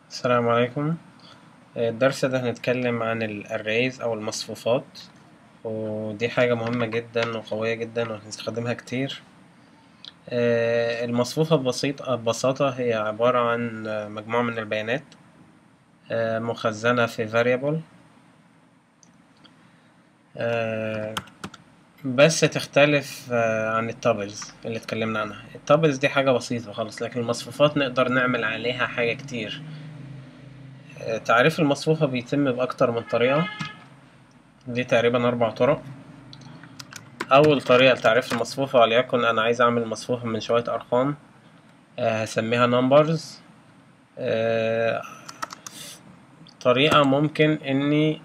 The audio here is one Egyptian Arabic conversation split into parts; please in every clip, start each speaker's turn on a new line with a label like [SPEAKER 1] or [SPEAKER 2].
[SPEAKER 1] السلام عليكم الدرس ده هنتكلم عن الأريز أو المصفوفات ودي حاجة مهمة جدا وقوية جدا وهنستخدمها كتير آه، المصفوفة بسيطة ببساطة هي عبارة عن مجموعة من البيانات آه، مخزنة في variable آه، بس تختلف آه، عن التابلز اللي اتكلمنا عنها التابلز دي حاجة بسيطة خالص لكن المصفوفات نقدر نعمل عليها حاجة كتير آه، تعريف المصفوفة بيتم بأكتر من طريقة دي تقريبا أربع طرق أول طريقة لتعريف المصفوفة وليكن أنا عايز أعمل مصفوفة من شوية أرقام آه، هسميها numbers آه، طريقة ممكن إني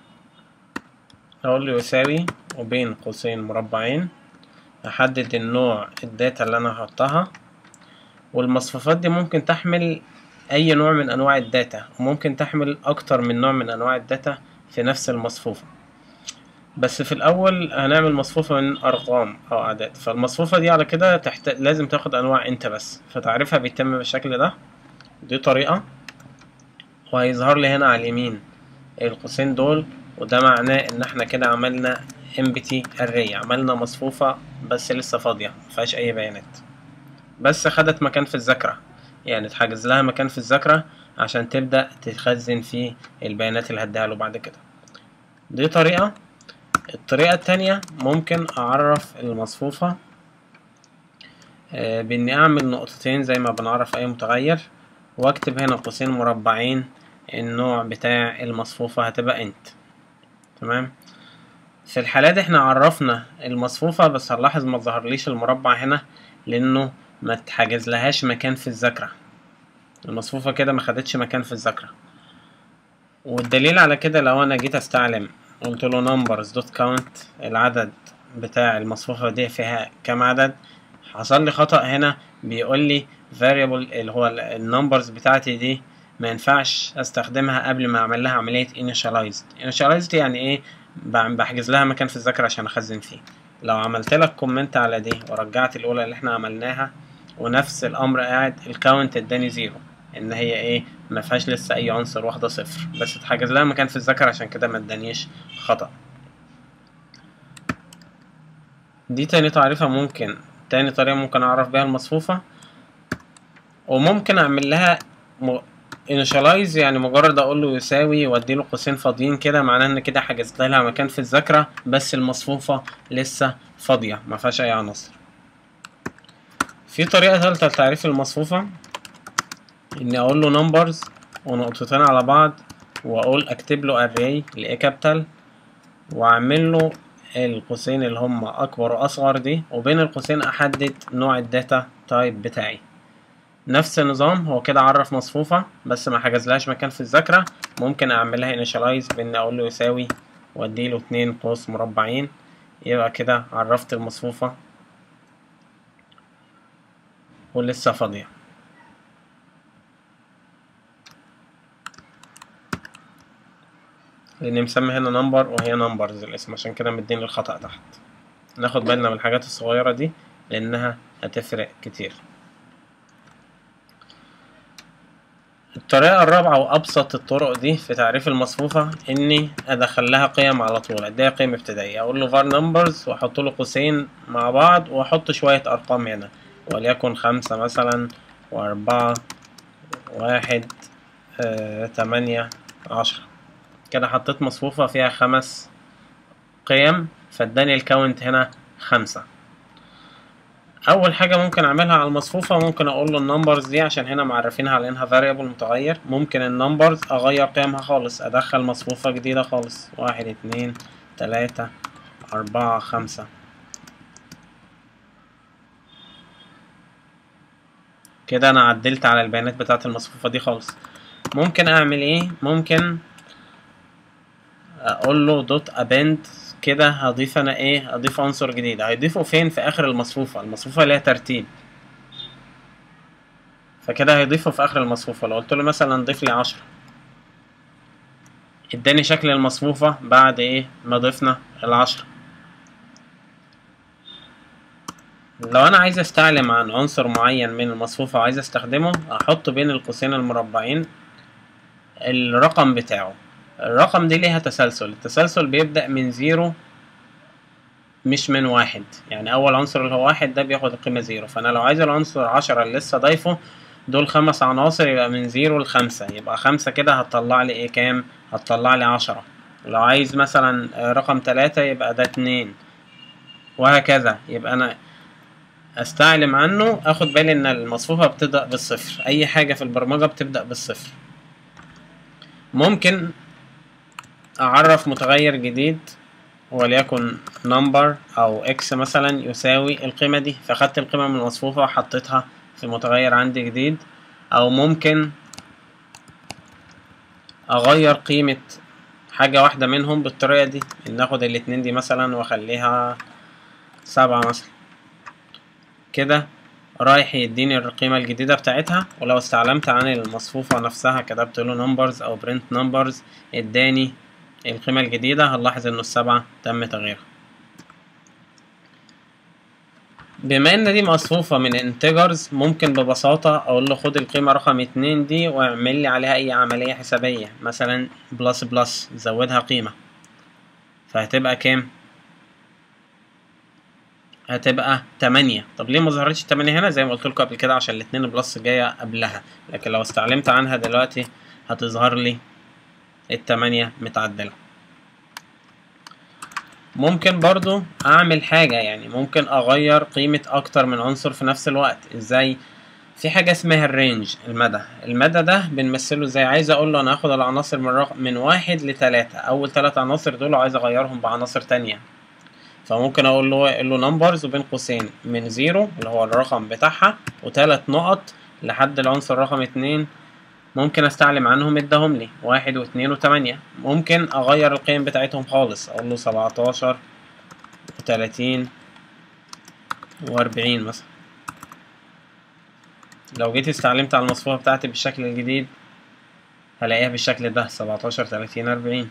[SPEAKER 1] أقول له يساوي وبين قوسين مربعين أحدد النوع الداتا اللي أنا هحطها والمصفوفات دي ممكن تحمل أي نوع من أنواع الداتا وممكن تحمل أكتر من نوع من أنواع الداتا في نفس المصفوفة بس في الأول هنعمل مصفوفة من أرقام أو أعداد فالمصفوفة دي على كده تحت... لازم تاخد أنواع أنت بس فتعريفها بيتم بالشكل ده دي طريقة وهيظهر لي هنا على اليمين القوسين دول وده معناه إن احنا كده عملنا empty array عملنا مصفوفة بس لسه فاضية مفيهاش أي بيانات بس خدت مكان في الذاكرة يعني اتحجز لها مكان في الذاكرة عشان تبدأ تخزن فيه البيانات اللي هديها له بعد كده دي طريقة الطريقة التانية ممكن أعرف المصفوفة آه، بإني أعمل نقطتين زي ما بنعرف أي متغير وأكتب هنا قوسين مربعين النوع بتاع المصفوفة هتبقى انت تمام في الحالة دي احنا عرفنا المصفوفة بس هنلاحظ ما ظهرليش المربع هنا لأنه ما اتحجز لهاش مكان في الذاكرة المصفوفة كده ما خدتش مكان في الذاكرة والدليل على كده لو أنا جيت أستعلم قلت له numbers dot count العدد بتاع المصفوفة دي فيها كام عدد حصل لي خطأ هنا بيقول لي variable اللي هو النمبرز بتاعتي دي ما ينفعش استخدمها قبل ما اعمل لها عملية initialized initialized يعني ايه ب- بحجز لها مكان في الذاكرة عشان اخزن فيه لو عملت لك كومنت على دي ورجعت الاولى اللي احنا عملناها ونفس الامر قاعد الكاونت اداني زيرو ان هي ايه ما فيهاش لسه اي عنصر واحده صفر بس اتحجز لها مكان في الذاكرة عشان كده ما ادانيش خطأ دي تاني تعريفة ممكن تاني طريقة ممكن اعرف بيها المصفوفة وممكن اعمل لها م... initialize يعني مجرد اقول له يساوي وادي له قوسين فاضيين كده معناه ان كده حجزت لها مكان في الذاكرة بس المصفوفة لسه فاضية ما فيهاش اي عناصر في طريقة ثالثة لتعريف المصفوفة اني اقول له numbers ونقطتين على بعض واقول اكتب له array ل capital واعمل له القوسين اللي هم اكبر واصغر دي وبين القوسين احدد نوع الداتا تايب بتاعي نفس النظام هو كده عرف مصفوفة بس ما حجزلهاش مكان في الذاكرة ممكن اعملها initialize بان اقول له يساوي واديله اتنين قوس مربعين يبقى كده عرفت المصفوفة ولسه فاضية لاني مسمي هنا نمبر وهي نمبرز الاسم عشان كده مديني الخطأ تحت ناخد بالنا من الحاجات الصغيرة دي لانها هتفرق كتير الطريقة الرابعة وأبسط الطرق دي في تعريف المصفوفة إني أدخل لها قيم على طول أديها قيم ابتدائية أقول له var numbers وأحط له قوسين مع بعض وأحط شوية أرقام هنا وليكن خمسة مثلا وأربعة واحد آه، تمانية عشرة كده حطيت مصفوفة فيها خمس قيم فاداني الكاونت هنا خمسة اول حاجه ممكن اعملها على المصفوفه ممكن اقول له النمبرز دي عشان هنا معرفينها على انها variable متغير ممكن النمبرز اغير قيمها خالص ادخل مصفوفه جديده خالص واحد اتنين تلاتة اربعة خمسة كده انا عدلت على البيانات بتاعه المصفوفه دي خالص ممكن اعمل ايه ممكن اقول له دوت ابند كده هضيف انا ايه اضيف عنصر جديد هيضيفه فين في اخر المصفوفه المصفوفه ليها ترتيب فكده هيضيفه في اخر المصفوفه لو قلت له مثلا ضيف لي عشرة اداني شكل المصفوفه بعد ايه ما ضفنا العشرة لو انا عايز استعلم عن عنصر معين من المصفوفة وعايز استخدمه احطه بين القوسين المربعين الرقم بتاعه الرقم دي ليها تسلسل التسلسل بيبدأ من زيرو مش من واحد يعني أول عنصر اللي هو واحد ده بياخد القيمة زيرو فأنا لو عايز العنصر عشرة اللي لسه ضايفه دول خمس عناصر يبقى من زيرو لخمسة يبقى خمسة كده هتطلع لي ايه كام هتطلع لي عشرة لو عايز مثلا رقم تلاتة يبقى ده اتنين وهكذا يبقى أنا استعلم عنه اخد بالي ان المصفوفة بتبدأ بالصفر اي حاجة في البرمجة بتبدأ بالصفر ممكن اعرف متغير جديد وليكن نمبر او اكس مثلا يساوي القيمة دي فاخدت القيمة من المصفوفة وحطيتها في متغير عندي جديد او ممكن اغير قيمة حاجة واحدة منهم بالطريقة دي ان اخد الاتنين دي مثلا واخليها سبعة مثلا كده رايح يديني القيمة الجديدة بتاعتها ولو استعلمت عن المصفوفة نفسها كتبت له numbers أو print numbers اداني القيمة الجديدة هنلاحظ إنه السبعة تم تغييرها بما إن دي مصفوفة من integers ممكن ببساطة أقول له خد القيمة رقم اتنين دي واعمل لي عليها أي عملية حسابية مثلا بلس بلس زودها قيمة فهتبقى كام؟ هتبقى تمانية طب ليه ما ظهرتش تمانية هنا زي ما قلت لكم قبل كده عشان الاتنين بلس جاية قبلها لكن لو استعلمت عنها دلوقتي هتظهر لي التمانية متعدلة ممكن برضو اعمل حاجة يعني ممكن اغير قيمة اكتر من عنصر في نفس الوقت ازاي في حاجة اسمها الرينج المدى المدى ده بنمثله ازاي عايز اقول له انا هاخد العناصر من رقم من واحد لتلاتة اول تلات عناصر دول عايز اغيرهم بعناصر تانية فممكن اقول له اقول له نمبرز وبين قوسين من زيرو اللي هو الرقم بتاعها وتلات نقط لحد العنصر رقم اتنين ممكن استعلم عنهم اداهم لي واحد واتنين وتمانية ممكن اغير القيم بتاعتهم خالص اقول له سبعتاشر وتلاتين واربعين مثلا لو جيت استعلمت على المصفوفة بتاعتي بالشكل الجديد هلاقيها بالشكل ده سبعتاشر تلاتين اربعين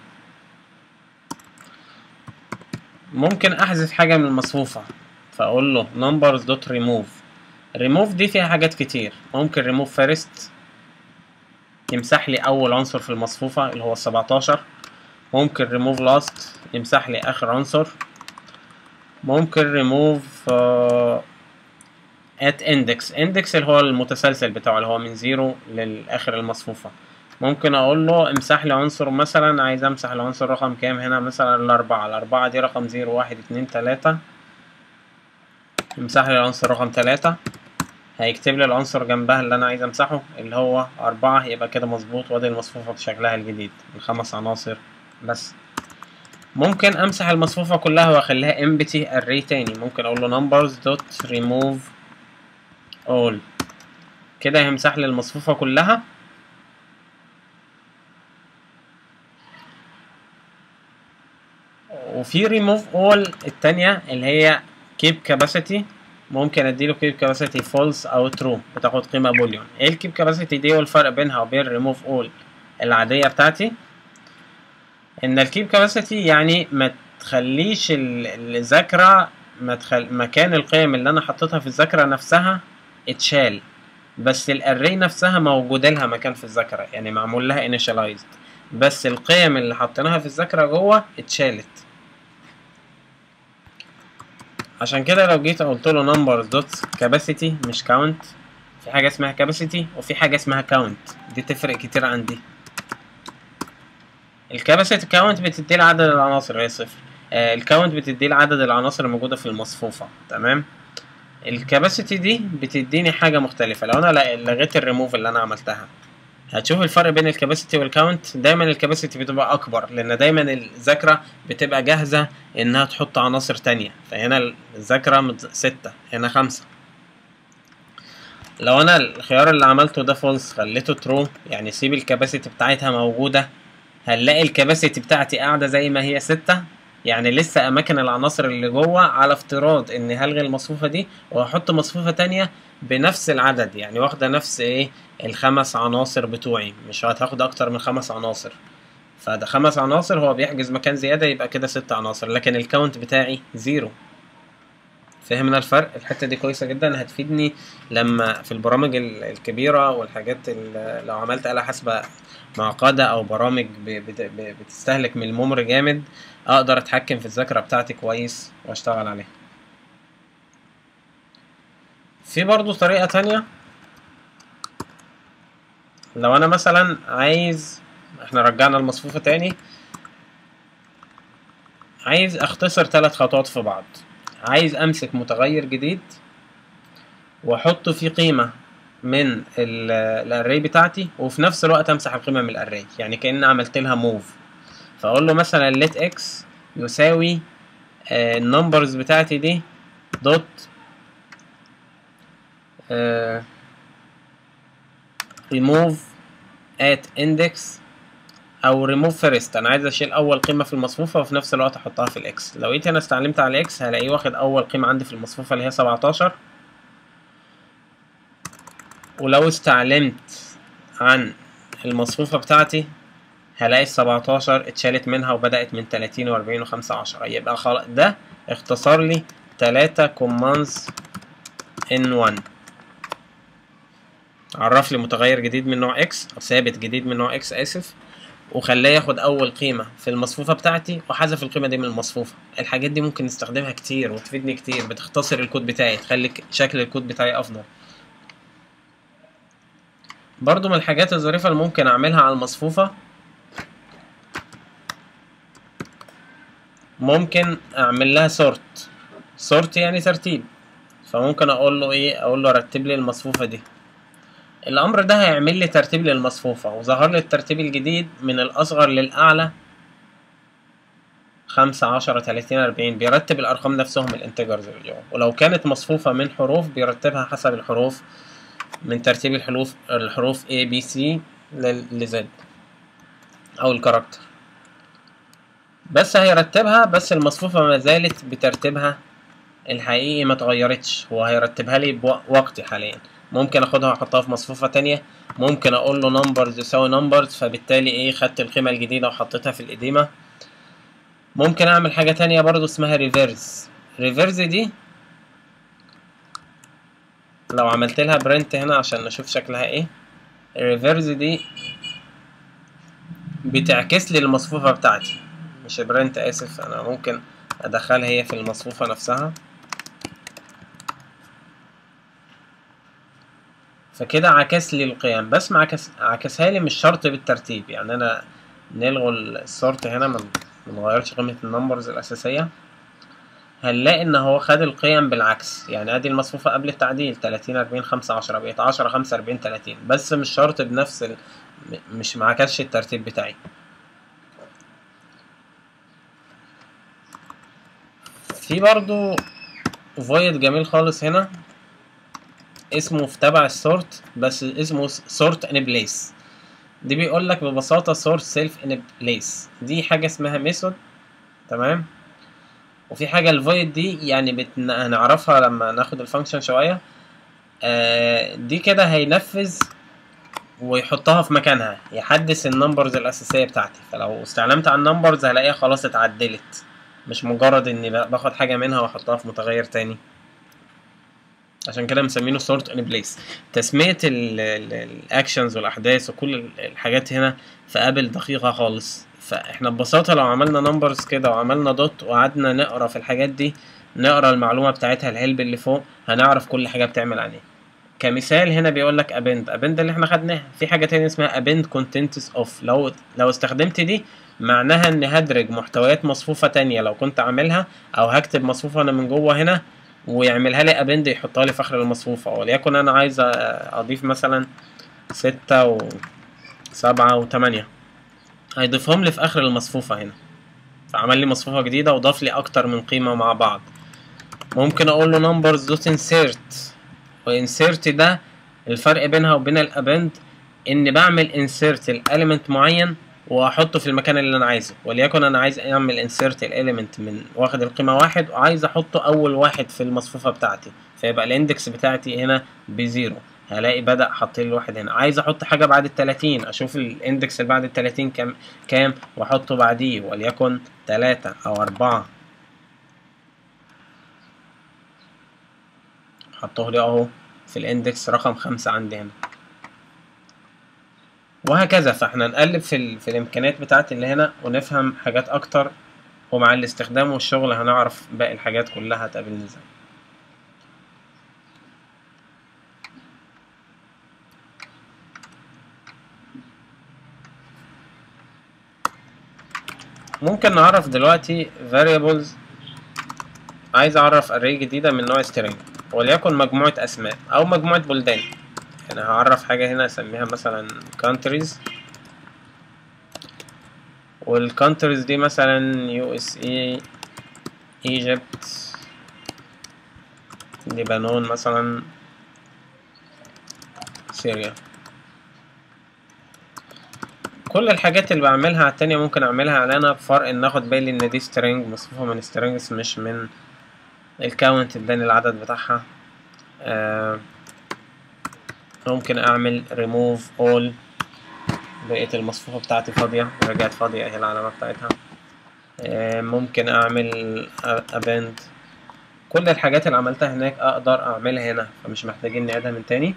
[SPEAKER 1] ممكن احذف حاجة من المصفوفة فاقول له numbers dot remove remove دي فيها حاجات كتير ممكن remove first يمسح لي اول عنصر في المصفوفة اللي هو السبعتاشر ممكن remove last يمسح لي اخر عنصر ممكن remove uh, at index index اللي هو المتسلسل بتاعه اللي هو من زيرو للاخر المصفوفة ممكن اقول له امسح لي عنصر مثلا عايز امسح العنصر رقم كام هنا مثلا الاربعة الاربعة دي رقم زيرو واحد اتنين تلاتة امسح لي العنصر رقم تلاتة هيكتب لي العنصر جنبها اللي انا عايز امسحه اللي هو اربعة يبقى كده مظبوط وادي المصفوفة بشكلها الجديد الخمس عناصر بس ممكن امسح المصفوفة كلها واخليها empty array تاني ممكن اقول له numbers dot remove all كده هيمسح لي المصفوفة كلها وفي ريموف اول التانية اللي هي كيب كاباسيتي ممكن اديله كيب كاباسيتي فولس او ترو بتاخد قيمة بوليون ايه الكيب كاباسيتي دي والفرق بينها وبين ريموف اول العادية بتاعتي ان الكيب كاباسيتي يعني ما تخليش الذاكرة ما تخل... مكان القيم اللي انا حطيتها في الذاكرة نفسها اتشال بس الاري نفسها موجودة لها مكان في الذاكرة يعني معمول لها initialized بس القيم اللي حطيناها في الذاكرة جوه اتشالت عشان كده لو جيت قلت له numbers dot capacity مش count في حاجة اسمها capacity وفي حاجة اسمها count دي تفرق كتير عن دي الكاباسيتي كاونت بتدي عدد العناصر هي صفر آه الكاونت بتدي عدد العناصر الموجودة في المصفوفة تمام الكاباسيتي دي بتديني حاجة مختلفة لو انا لغيت الريموف اللي انا عملتها هتشوف الفرق بين الكاباسيتي والكاونت دايما الكاباسيتي بتبقى اكبر لان دايما الذاكره بتبقى جاهزه انها تحط عناصر تانية فهنا الذاكره ستة هنا خمسة لو انا الخيار اللي عملته ده فولس خليته ترو يعني سيب الكاباسيتي بتاعتها موجوده هنلاقي الكاباسيتي بتاعتي قاعده زي ما هي ستة يعني لسه اماكن العناصر اللي جوه على افتراض اني هلغي المصفوفه دي وهحط مصفوفه تانية بنفس العدد يعني واخده نفس ايه الخمس عناصر بتوعي مش هتاخد اكتر من خمس عناصر فده خمس عناصر هو بيحجز مكان زياده يبقى كده ست عناصر لكن الكاونت بتاعي زيرو فهمنا الفرق الحته دي كويسه جدا هتفيدني لما في البرامج ال- الكبيره والحاجات ال- لو عملت آلة حاسبه معقده او برامج ب- بت- ب- بتستهلك من الميموري جامد اقدر اتحكم في الذاكره بتاعتي كويس واشتغل عليها في برضو طريقه تانية لو انا مثلا عايز احنا رجعنا المصفوفه تاني عايز اختصر ثلاث خطوات في بعض عايز امسك متغير جديد واحطه فيه قيمة من الاري بتاعتي وفي نفس الوقت امسح القيمة من الاري يعني كأن عملت لها موف فاقول له مثلا let x يساوي النمبرز بتاعتي دي دوت remove at index او remove first انا عايز اشيل اول قيمه في المصفوفه وفي نفس الوقت احطها في الاكس لو جيت انا استعلمت على الاكس هلاقيه واخد اول قيمه عندي في المصفوفه اللي هي 17 ولو استعلمت عن المصفوفه بتاعتي هلاقي ال 17 اتشالت منها وبدات من 30 و40 و5 10 يبقى خلاص ده اختصر لي 3 كوماندز ان 1 عرف لي متغير جديد من نوع اكس او ثابت جديد من نوع اكس اسف وخلاه ياخد اول قيمه في المصفوفه بتاعتي وحذف القيمه دي من المصفوفه الحاجات دي ممكن نستخدمها كتير وتفيدني كتير بتختصر الكود بتاعي تخلي شكل الكود بتاعي افضل برضو من الحاجات الظريفه اللي ممكن اعملها على المصفوفه ممكن اعمل لها سورت سورت يعني ترتيب فممكن اقول له ايه اقول له رتب لي المصفوفه دي الامر ده هيعمل لي ترتيب للمصفوفة وظهر لي الترتيب الجديد من الاصغر للاعلى خمسة عشرة تلاتين اربعين بيرتب الارقام نفسهم الانتجرز اللي جوه ولو كانت مصفوفة من حروف بيرتبها حسب الحروف من ترتيب الحروف الحروف A B C ل Z او الكاركتر بس هيرتبها بس المصفوفة ما زالت بترتيبها الحقيقي ما اتغيرتش هو هيرتبها لي بوقتي حاليا ممكن اخدها واحطها في مصفوفة تانية ممكن اقول له نمبرز يساوي نمبرز فبالتالي ايه خدت القيمة الجديدة وحطيتها في القديمة ممكن اعمل حاجة تانية برضو اسمها ريفيرس ريفيرس دي لو عملت لها برنت هنا عشان نشوف شكلها ايه الريفيرس دي بتعكس لي المصفوفة بتاعتي مش برنت اسف انا ممكن ادخلها هي في المصفوفة نفسها فكده عكس لي القيم بس ما عكس عكسها لي مش شرط بالترتيب يعني انا نلغوا السورت هنا ما نغيرش قيمة النمبرز الأساسية هنلاقي إن هو خد القيم بالعكس يعني أدي المصفوفة قبل التعديل تلاتين أربعين خمسة عشرة بقت عشرة خمسة أربعين تلاتين بس مش شرط بنفس ال... مش معكسش الترتيب بتاعي في برضو فويد جميل خالص هنا اسمه في تبع السورت بس اسمه سورت ان بليس دي بيقول لك ببساطة سورت سيلف ان بليس دي حاجة اسمها ميثود تمام وفي حاجة الفويد دي يعني بت... هنعرفها لما ناخد الفانكشن شوية آه دي كده هينفذ ويحطها في مكانها يحدث النمبرز الأساسية بتاعتي فلو استعلمت على النمبرز هلاقيها خلاص اتعدلت مش مجرد اني باخد حاجة منها واحطها في متغير تاني عشان كده مسمينه سورت ان بليس تسمية الاكشنز والاحداث وكل الحاجات هنا في ابل دقيقة خالص فاحنا ببساطة لو عملنا نمبرز كده وعملنا دوت وقعدنا نقرا في الحاجات دي نقرا المعلومة بتاعتها الهلب اللي فوق هنعرف كل حاجة بتعمل عليه كمثال هنا بيقول لك ابند ابند اللي احنا خدناها في حاجة تانية اسمها ابند كونتنتس اوف لو لو استخدمت دي معناها اني هدرج محتويات مصفوفة تانية لو كنت عاملها او هكتب مصفوفة انا من جوه هنا ويعملها لي ابند يحطها لي في اخر المصفوفة وليكن انا عايز اضيف مثلا ستة و سبعة وتمانية هيضيفهم لي في اخر المصفوفة هنا فعمل لي مصفوفة جديدة وضاف لي اكتر من قيمة مع بعض ممكن اقول له numbers دوت insert وانسيرت ده الفرق بينها وبين الابند اني بعمل insert الاليمنت معين واحطه في المكان اللي انا عايزه وليكن انا عايز اعمل انسيرت الاليمنت من واخد القيمه واحد وعايز احطه اول واحد في المصفوفه بتاعتي فيبقى الاندكس بتاعتي هنا بزيرو هلاقي بدا حط لي واحد هنا عايز احط حاجه بعد ال 30 اشوف الاندكس اللي بعد ال 30 كام كام واحطه بعديه وليكن 3 او 4 حطوه لي اهو في الاندكس رقم خمسة عندي هنا وهكذا فاحنا نقلب في, ال... في الامكانيات بتاعت اللي هنا ونفهم حاجات اكتر ومع الاستخدام والشغل هنعرف باقي الحاجات كلها هتقابلنا ازاي ممكن نعرف دلوقتي variables عايز اعرف array جديدة من نوع string وليكن مجموعة اسماء او مجموعة بلدان يعني هعرف حاجة هنا اسميها مثلا countries والكونتريز دي مثلا يو اس اي ايجيبت لبنان مثلا سوريا كل الحاجات اللي بعملها على التانية ممكن اعملها على بفرق ان اخد بالي ان دي سترينج مصفوفة من سترينجز مش من الكاونت اداني العدد بتاعها آه ممكن اعمل remove all بقية المصفوفة بتاعتي فاضية رجعت فاضية اهي العلامة بتاعتها آه ممكن اعمل ابند كل الحاجات اللي عملتها هناك اقدر اعملها هنا فمش محتاجين نعيدها من تاني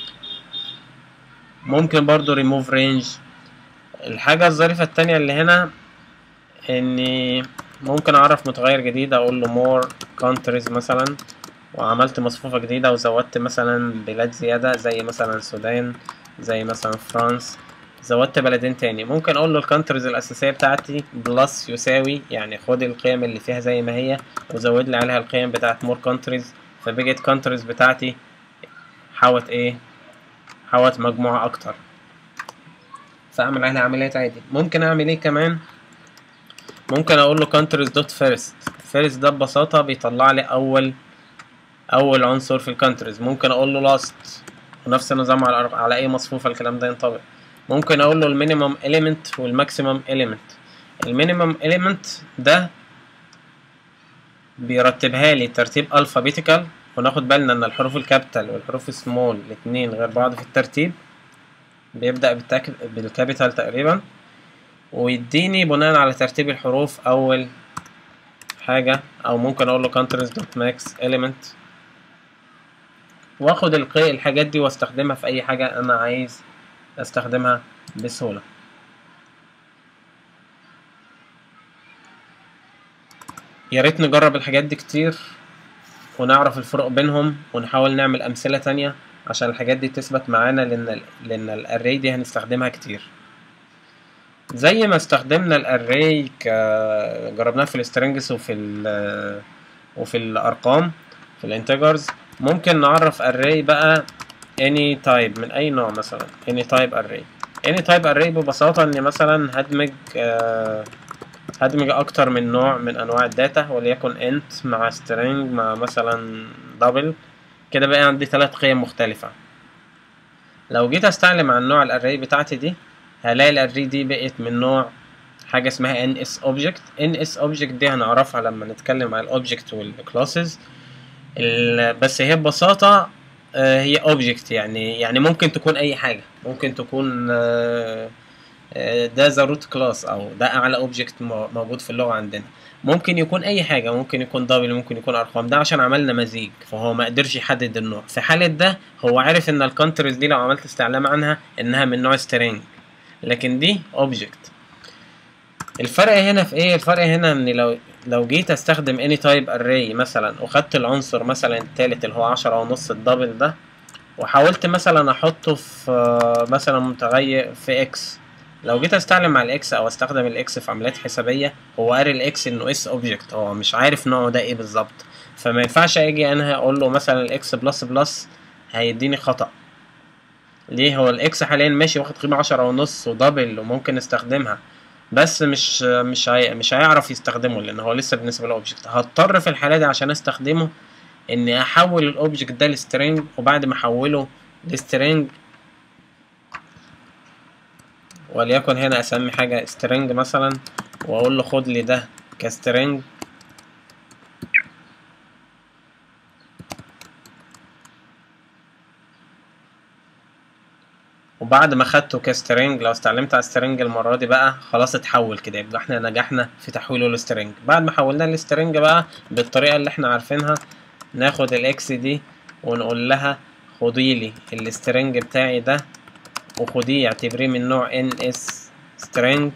[SPEAKER 1] ممكن برضو remove range الحاجة الظريفة التانية اللي هنا اني ممكن اعرف متغير جديد اقول له more countries مثلا وعملت مصفوفة جديدة وزودت مثلا بلاد زيادة زي مثلا السودان زي مثلا فرانس زودت بلدين تاني ممكن اقول له الكانترز الاساسية بتاعتي بلس يساوي يعني خد القيم اللي فيها زي ما هي وزود لي عليها القيم بتاعت more countries فبقت countries بتاعتي حوت ايه حوت مجموعة اكتر فاعمل عليها عمليات عادي ممكن اعمل ايه كمان ممكن اقول له countries dot first first ده ببساطة بيطلع لي اول اول عنصر في الكانتريز ممكن اقول له last ونفس النظام على على اي مصفوفة الكلام ده ينطبق ممكن اقول له المينيمم element والماكسيمم element المينيمم element ده بيرتبها لي ترتيب الفابيتيكال وناخد بالنا ان الحروف الكابيتال والحروف السمول الاتنين غير بعض في الترتيب بيبدأ بالتك... بالكابيتال تقريبا ويديني بناء على ترتيب الحروف اول حاجة او ممكن اقول له countries dot max element واخد القي الحاجات دي واستخدمها في اي حاجة انا عايز استخدمها بسهولة يا ريت نجرب الحاجات دي كتير ونعرف الفروق بينهم ونحاول نعمل امثلة تانية عشان الحاجات دي تثبت معانا لان لان الاري دي هنستخدمها كتير زي ما استخدمنا الاري ك جربناه في السترنجز وفي ال وفي الارقام في الانتجرز ممكن نعرف array بقى any type من اي نوع مثلا any type array any type array ببساطة اني مثلا هدمج آه هدمج اكتر من نوع من انواع الداتا وليكن int مع string مع مثلا double كده بقى عندي ثلاث قيم مختلفة لو جيت استعلم عن نوع الاري بتاعتي دي هلاقي الاري دي بقت من نوع حاجة اسمها ns object ns object دي هنعرفها لما نتكلم عن الاوبجكت والكلاسز بس هي ببساطة هي اوبجكت يعني يعني ممكن تكون اي حاجة ممكن تكون ده ذا روت كلاس او ده اعلى اوبجكت موجود في اللغة عندنا ممكن يكون اي حاجة ممكن يكون دبل ممكن يكون ارقام ده عشان عملنا مزيج فهو ما قدرش يحدد النوع في حالة ده هو عارف ان الكونترز دي لو عملت استعلام عنها انها من نوع سترينج لكن دي اوبجكت الفرق هنا في ايه الفرق هنا ان لو لو جيت استخدم any type array مثلا وخدت العنصر مثلا التالت اللي هو عشرة ونص الدبل ده وحاولت مثلا احطه في مثلا متغير في اكس لو جيت استعلم على الاكس او استخدم الاكس في عمليات حسابيه هو قاري الاكس انه اس اوبجكت هو مش عارف نوعه ده ايه بالظبط فما ينفعش اجي انا اقول له مثلا الاكس بلس بلس هيديني خطا ليه هو الاكس حاليا ماشي واخد قيمه عشرة ونص ودبل وممكن استخدمها بس مش مش هي مش هيعرف يستخدمه لان هو لسه بالنسبه للاوبجكت هضطر في الحاله دي عشان استخدمه اني احول الاوبجكت ده لسترينج وبعد ما احوله لسترينج وليكن هنا اسمي حاجه سترينج مثلا واقول له خد لي ده كسترينج وبعد ما خدته كسترينج لو استعلمت على السترينج المرة دي بقى خلاص اتحول كده يبقى احنا نجحنا في تحويله لسترينج بعد ما حولناه لسترينج بقى بالطريقة اللي احنا عارفينها ناخد الاكس دي ونقول لها خدي لي السترنج بتاعي ده وخديه اعتبريه من نوع ان اس string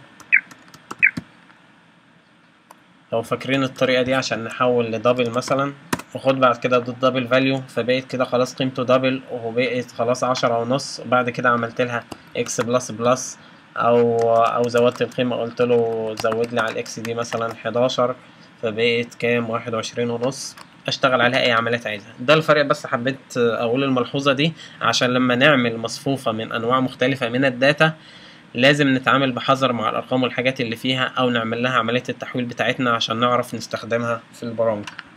[SPEAKER 1] لو فاكرين الطريقة دي عشان نحول لدبل مثلا وخد بعد كده دوت دبل فاليو فبقت كده خلاص قيمته دبل وبقت خلاص عشرة ونص وبعد كده عملت لها اكس بلس بلس او او زودت القيمة قلت له زود لي على الاكس دي مثلا حداشر فبقت كام واحد وعشرين ونص اشتغل عليها اي عمليات عايزها ده الفرق بس حبيت اقول الملحوظة دي عشان لما نعمل مصفوفة من انواع مختلفة من الداتا لازم نتعامل بحذر مع الارقام والحاجات اللي فيها او نعمل لها عملية التحويل بتاعتنا عشان نعرف نستخدمها في البرامج